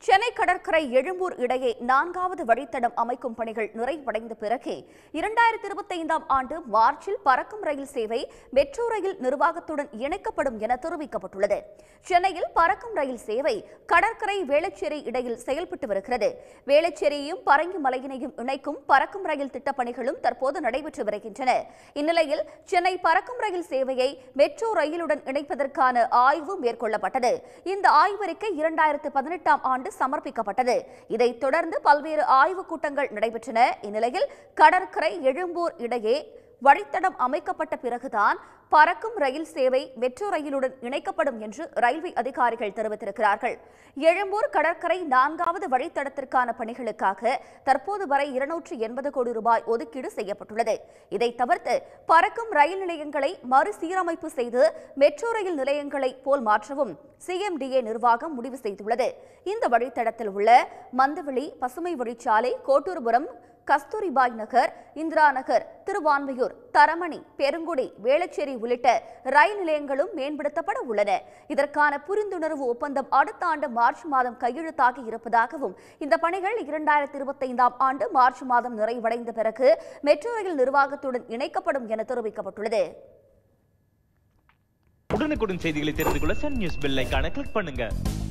சென்னை கடற்கரை எழும்பூர் இடையே நான்காவது வழித்தடம் அமைக்கும் பணிகள் நிறைவடைந்த பிறகே இரண்டாயிரத்தி இருபத்தைந்தாம் ஆண்டு மார்ச்சில் பறக்கும் ரயில் சேவை மெட்ரோ ரயில் நிர்வாகத்துடன் இணைக்கப்படும் என தெரிவிக்கப்பட்டுள்ளது சென்னையில் பறக்கும் ரயில் சேவை கடற்கரை வேளச்சேரி இடையில் செயல்பட்டு வருகிறது வேளச்சேரியையும் பரங்கி மலையினையும் இணைக்கும் பறக்கும் ரயில் திட்டப் பணிகளும் தற்போது நடைபெற்று வருகின்றன இந்நிலையில் சென்னை பறக்கும் ரயில் சேவையை மெட்ரோ ரயிலுடன் இணைப்பதற்கான ஆய்வு மேற்கொள்ளப்பட்டது இந்த ஆய்வறிக்கை இரண்டாயிரத்து பதினெட்டாம் ஆண்டு சமர்ப்பிக்கப்பட்டது இதைத் தொடர்ந்து பல்வேறு ஆய்வுக் கூட்டங்கள் நடைபெற்றன இந்நிலையில் கடற்கரை எழும்பூர் இடையே வழித்தடம் அமைக்கப்பட்ட பிறகுதான் பறக்கும் ரயில் சேவை மெட்ரோ ரயிலுடன் இணைக்கப்படும் என்று ரயில்வே அதிகாரிகள் தெரிவித்திருக்கிறார்கள் எழும்பூர் கடற்கரை நான்காவது வழித்தடத்திற்கான பணிகளுக்காக தற்போது வரை இருநூற்று எண்பது கோடி ரூபாய் ஒதுக்கீடு செய்யப்பட்டுள்ளது இதை தவிர்த்து பறக்கும் ரயில் நிலையங்களை மறுசீரமைப்பு செய்து மெட்ரோ ரயில் நிலையங்களை போல் மாற்றவும் சிஎம்டிஏ நிர்வாகம் முடிவு செய்துள்ளது இந்த வழித்தடத்தில் உள்ள மந்தவெளி பசுமை வழிச்சாலை கோட்டூர்புரம் கஸ்தூரிபாய் நகர் இந்திரா நகர் திருவான்மையூர் தரமணி பெருங்குடி வேளச்சேரி உள்ளிட்ட ரயில் நிலையங்களும் மேம்படுத்தப்பட உள்ளன இதற்கான புரிந்துணர்வு ஒப்பந்தம் அடுத்த ஆண்டு மார்ச் மாதம் கையெழுத்தாகி இருப்பதாகவும் இந்த பணிகள் இரண்டாயிரத்தி இருபத்தைந்தாம் ஆண்டு மார்ச் மாதம் நிறைவடைந்த பிறகு மெட்ரோ ரயில் நிர்வாகத்துடன் இணைக்கப்படும் என தெரிவிக்கப்பட்டுள்ளது உடனுக்குடன் செய்திகளை தெரிந்து கொள்ள சன் நியூஸ் பெல் ஐகானை கிளிக் பண்ணுங்க